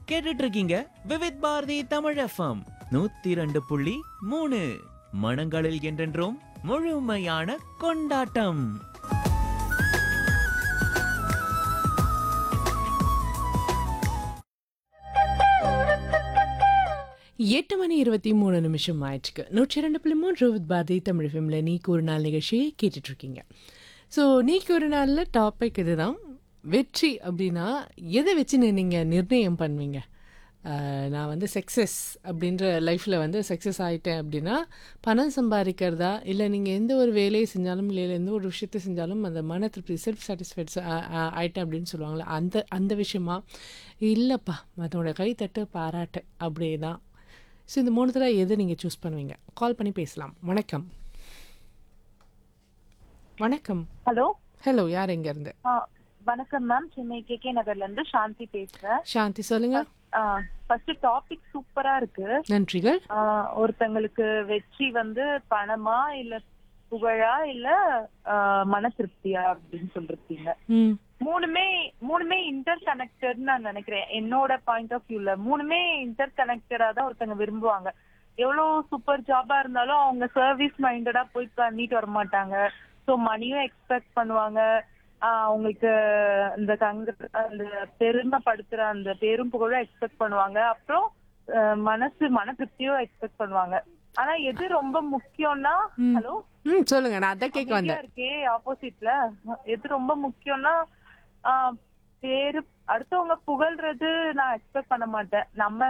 கேட்டுட்டு இருக்கீங்க விவித் பாரதி தமிழ் எஃப்எம் நூத்தி ரெண்டு புள்ளி மூணு மனங்களில் என்றென்றும் முழுமையான கொண்டாட்டம் எட்டு மணி இருபத்தி மூணு நிமிஷம் ஆயிடுச்சுக்கு நூற்றி ரெண்டு புள்ளி மூன்று வித் பாரதி தமிழ் ஃபிலிமில் நீக்கு ஒரு நாள் நிகழ்ச்சியை கேட்டுட்ருக்கீங்க ஸோ நீக்கு ஒரு நாளில் டாபிக் இதுதான் வெற்றி அப்படின்னா எதை வச்சு நீங்கள் நிர்ணயம் பண்ணுவீங்க ஆஹ் நான் வந்து சக்ஸஸ் அப்படின்ற லைஃப்பில் வந்து சக்ஸஸ் ஆகிட்டேன் அப்படின்னா பணம் சம்பாதிக்கிறதா இல்லை நீங்கள் எந்த ஒரு வேலையை செஞ்சாலும் இல்லை எந்த ஒரு விஷயத்தை செஞ்சாலும் அந்த மன திருப்தி செல்ஃப் சாட்டிஸ்ஃபைட்ஸ் ஆயிட்டேன் அப்படின்னு சொல்லுவாங்களே அந்த அந்த விஷயமா இல்லைப்பா மற்றவங்களோட கை தட்டு பாராட்டு அப்படி தான் ஸோ இந்த மூணுத்தில் எது நீங்கள் சூஸ் பண்ணுவீங்க கால் பண்ணி பேசலாம் வணக்கம் வணக்கம் ஹலோ ஹலோ யார் எங்கேருந்து ஆ, வணக்கம் மேம் சென்னை கே கே நகர்ல இருந்து சாந்தி பேசுறேன் சாந்தி சொல்லுங்க ஃபர்ஸ்ட் டாபிக் சூப்பரா இருக்கு நன்றிகள் ஆ, ஒருத்தங்களுக்கு வெற்றி வந்து பணமா இல்ல புகழா இல்ல ஆ, மன திருப்தியா அப்படின்னு சொல்லிருக்கீங்க ம் மூணுமே மூணுமே இன்டர் கனெக்டட்னு நான் நினைக்கிறேன் என்னோட பாயிண்ட் ஆஃப் வியூல மூணுமே இன்டர் கனெக்டடா தான் ஒருத்தங்க விரும்புவாங்க எவ்வளவு சூப்பர் ஜாபா இருந்தாலும் அவங்க சர்வீஸ் மைண்டடா போய் பண்ணிட்டு வர மாட்டாங்க ஸோ மணியும் எக்ஸ்பெக்ட் பண்ணுவாங்க ஆஹ் அவங்களுக்கு இந்த தங்க அந்த பெருமைப்படுத்துற அந்த பெரும் புகழும் எக்ஸ்பெக்ட் பண்ணுவாங்க அப்புறம் ஆஹ் மனசு மன திருப்தியும் எக்ஸ்பெக்ட் பண்ணுவாங்க ஆனா எது ரொம்ப முக்கியம்னா ஹலோ ம் சொல்லுங்க நான் அதான் கேட்க வந்தேன் இருக்கே ஆப்போசிட்ல எது ரொம்ப முக்கியம்னா ஆஹ் பேரு அடுத்தவங்க புகழ்றது நான் எக்ஸ்பெக்ட் பண்ண மாட்டேன் நம்ம